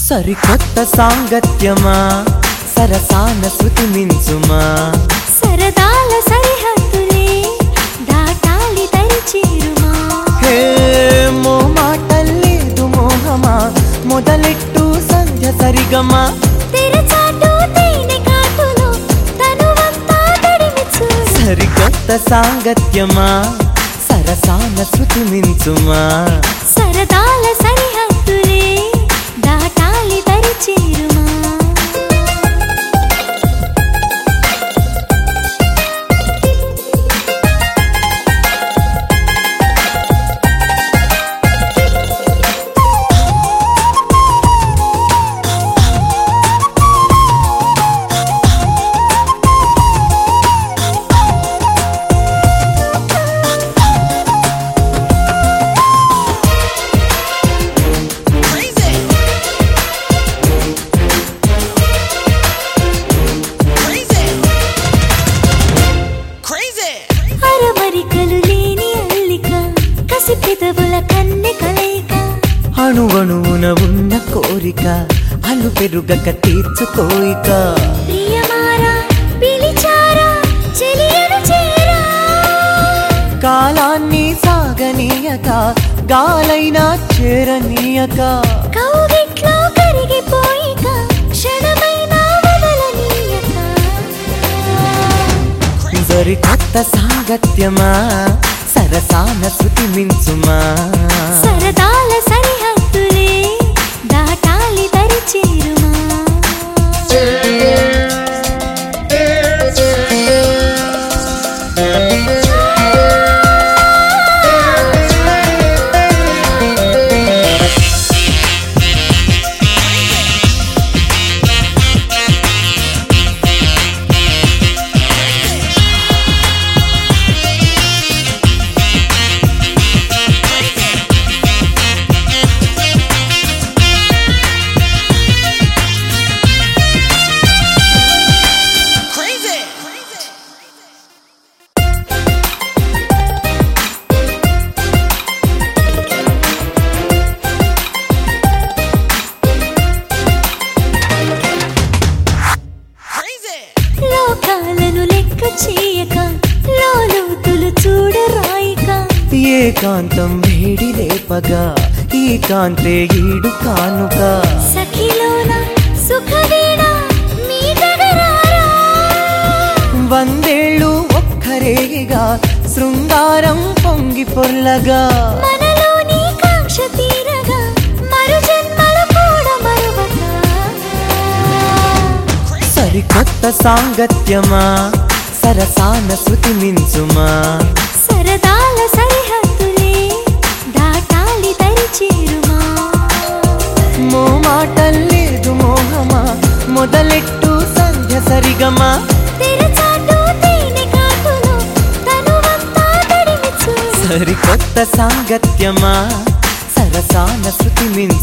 సరికొత్త సాంగత్యమా సరసాన శృతి మించుమా సరదాల సరిహద్దులే దాటాలి దరిచేరుమా హే మోమాటల్లేదు మోహమా మొదలెట్టు సంధ్య సరిగమా తెరచాటు తేనె కాటులో తనువంతా తడిమి చూడు సరికొత్త సాంగత్యమా సరసాన శృతి మించుమా సరదాల సరిహద్దులే దాటాలి దరిచేరుమా Crazy! అరమరికలు లేని అల్లిక కసి పెదవుల కన్నె కలయిక అణువణువున ఉన్న కోరిక అలు పెరుగక తీర్చుకోయిక ప్రియమారా పిలిచారా చెలియను చేరా కాలాన్ని సాగనీయక గాలైనా చేరనీయక కౌగిట్లో కరిగిపోయిక క్షణమైనా వదలనీయక సరికొత్త సాంగత్యమా సరసాన శృతి మించుమా సరదాల సరిహద్దులే దాటాలి దరిచేరుమా Crazy! Crazy! లోకాలను లెక్క చేయక లోతులు చూడరాయిక ఏకాంతం వేడి లేపగా ఈ కాంతే ఈడు కానుక సఖిలోన సుఖవీణ మీ దగ్గరారా వందేళ్ళు ఒక్కరేగిగా శృంగారం పొంగి పొర్లగా మనలోని కాంక్ష తీరగా మరు జన్మలు కూడా మరువక సరికొత్త సాంగత్యమా సరసాన శృతి మించుమా సరదాల సరిహద్దులే దాటాలి దరిచేరుమా మోమాటల్లేదు మోహమా మొదలెట్టు సంధ్య సరిగమా తెరచాటు తేనె కాటులో తనువంతా తడిమి చూడు సరికొత్త సాంగత్యమా సరసాన శృతి మించుమా